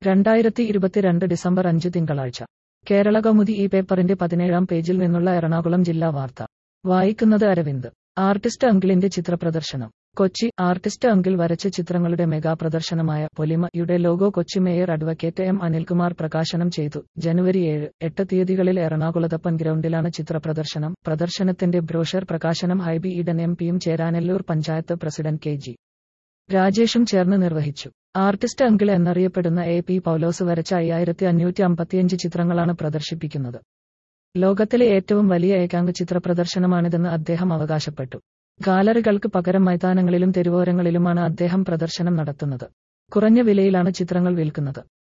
രണ്ടായിരത്തി ഇരുപത്തിരണ്ട് ഡിസംബർ അഞ്ച് തിങ്കളാഴ്ച കേരള കൗമുദി ഈ പേപ്പറിന്റെ പതിനേഴാം പേജിൽ നിന്നുള്ള എറണാകുളം ജില്ലാ വാർത്ത വായിക്കുന്നത് അരവിന്ദ് ആർട്ടിസ്റ്റ് അങ്കിളിന്റെ ചിത്രപ്രദർശനം കൊച്ചി ആർട്ടിസ്റ്റ് അങ്കിൾ വരച്ച ചിത്രങ്ങളുടെ മെഗാ പ്രദർശനമായ പൊലിമ യുടെ logo Kochi mayor advocate M Anilkumar പ്രകാശനം ചെയ്തു ജനുവരി ഏഴ് എട്ട് തീയതികളിൽ എറണാകുളത്തപ്പൻ ഗ്രൗണ്ടിലാണ് ചിത്രപ്രദർശനം പ്രദർശനത്തിന്റെ ബ്രോഷർ പ്രകാശനം ഹൈബി ഈഡൻ എം പിയും Cheranallur panchayat president K G രാജേഷും ചേർന്ന് നിർവഹിച്ചു ആർട്ടിസ്റ്റ് അങ്കിൾ എന്നറിയപ്പെടുന്ന എ പി പൗലോസ് വരച്ച അയ്യായിരത്തി അഞ്ഞൂറ്റി അമ്പത്തിയഞ്ച് ചിത്രങ്ങളാണ് പ്രദർശിപ്പിക്കുന്നത് ലോകത്തിലെ ഏറ്റവും വലിയ ഏകാംഗ ചിത്ര പ്രദർശനമാണിതെന്ന് അദ്ദേഹം അവകാശപ്പെട്ടു ഗാലറികൾക്ക് പകരം മൈതാനങ്ങളിലും തെരുവോരങ്ങളിലുമാണ് അദ്ദേഹം പ്രദർശനം നടത്തുന്നത് കുറഞ്ഞ വിലയിലാണ് ചിത്രങ്ങൾ വിൽക്കുന്നത്